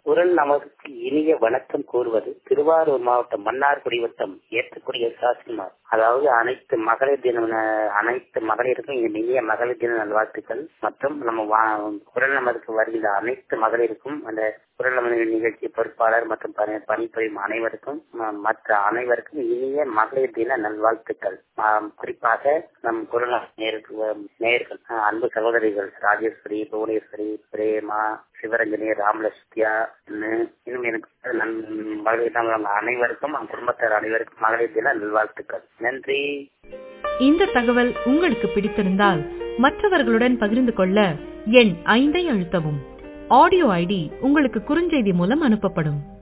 குரல் நமக்கு இனிய வணக்கம் கூறுவது திருவாரூர் மாவட்டம் மன்னார்குடி வட்டம் ஏற்கக்கூடிய சாசிமார் அதாவது அனைத்து மகளிர் தின அனைத்து மகளிருக்கும் இனிய மகளிர் தின நல்வாழ்த்துக்கள் மற்றும் நம்ம வா- குரல் நமதுக்கு வருகின்ற அனைத்து மகளிருக்கும் அந்த குரல் நமது நிகழ்ச்சி பொறுப்பாளர் மற்றும் பணி- பணிபுரியும் அனைவருக்கும் ம- மற்ற அனைவருக்கும் இனிய மகளிர் தின நல்வாழ்த்துக்கள் ஆம், குறிப்பாக நம் குரல் நேருக்கு நேர்கள் அன்பு சகோதரிகள் ராஜேஸ்வரி புவனேஸ்வரி பிரேமா சிவரஞ்சனி ராமலட்சுமியா இன்னும் எனக்கு நன் மகளிர் தினம் அனைவருக்கும் நம் குடும்பத்தார் அனைவருக்கும் மகளிர் தின நல்வாழ்த்துக்கள் நன்றி இந்த தகவல் உங்களுக்கு பிடித்திருந்தால் மற்றவர்களுடன் பகிர்ந்து கொள்ள எண் ஐந்தை அழுத்தவும் ஆடியோ ஐடி உங்களுக்கு குறுஞ்செய்தி மூலம் அனுப்பப்படும்